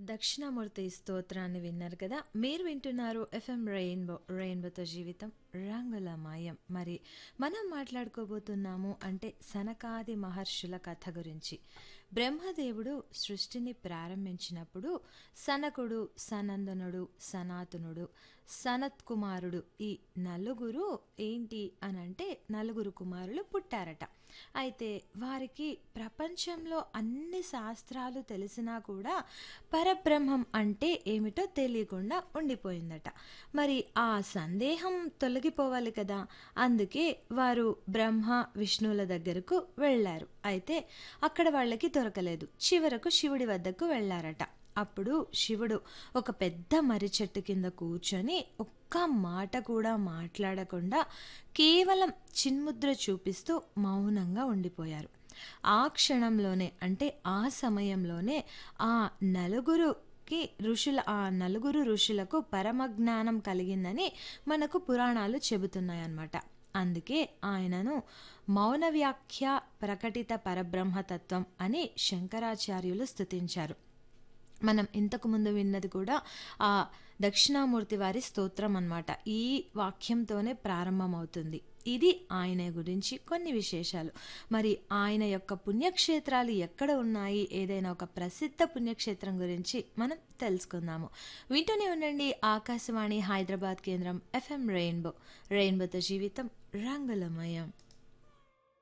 దక్షిణామూర్తి స్తోత్రాన్ని విన్నారు కదా మీరు వింటున్నారు ఎఫ్ఎం రెయిన్బో రెయిన్బోతో జీవితం రంగులమయం మరి మనం మాట్లాడుకోబోతున్నాము అంటే సనకాది మహర్షుల కథ గురించి బ్రహ్మదేవుడు సృష్టిని ప్రారంభించినప్పుడు సనకుడు సనందనుడు సనాతనుడు సనత్ కుమారుడు ఈ నలుగురు ఏంటి అని అంటే నలుగురు కుమారులు పుట్టారట అయితే వారికి ప్రపంచంలో అన్ని శాస్త్రాలు తెలిసినా కూడా పరబ్రహ్మం అంటే ఏమిటో తెలియకుండా ఉండిపోయిందట మరి ఆ సందేహం తొలగిపోవాలి కదా అందుకే వారు బ్రహ్మ విష్ణువుల దగ్గరకు వెళ్ళారు అయితే అక్కడ వాళ్ళకి దొరకలేదు చివరకు శివుడి వద్దకు వెళ్ళారట అప్పుడు శివుడు ఒక పెద్ద మర్రి చెట్టు కింద కూర్చొని ఒక్క మాట కూడా మాట్లాడకుండా కేవలం చిన్ముద్ర చూపిస్తూ మౌనంగా ఉండిపోయారు ఆ క్షణంలోనే అంటే ఆ సమయంలోనే ఆ నలుగురు కి ఋషుల ఆ నలుగురు ఋషులకు పరమజ్ఞానం కలిగిందని మనకు పురాణాలు చెబుతున్నాయన్నమాట అందుకే ఆయనను మౌన వ్యాఖ్య ప్రకటిత పరబ్రహ్మతత్వం అని శంకరాచార్యులు స్తుతించారు మనం ఇంతకు ముందు విన్నది కూడా ఆ దక్షిణామూర్తి వారి స్తోత్రం అన్నమాట ఈ వాక్యంతోనే ప్రారంభమవుతుంది ఇది ఆయన గురించి కొన్ని విశేషాలు మరి ఆయన యొక్క పుణ్యక్షేత్రాలు ఎక్కడ ఉన్నాయి ఏదైనా ఒక ప్రసిద్ధ పుణ్యక్షేత్రం గురించి మనం తెలుసుకుందాము వింటూనే ఉండండి ఆకాశవాణి హైదరాబాద్ కేంద్రం ఎఫ్ఎం రెయిన్బో రెయిన్బోతో జీవితం రంగులమయం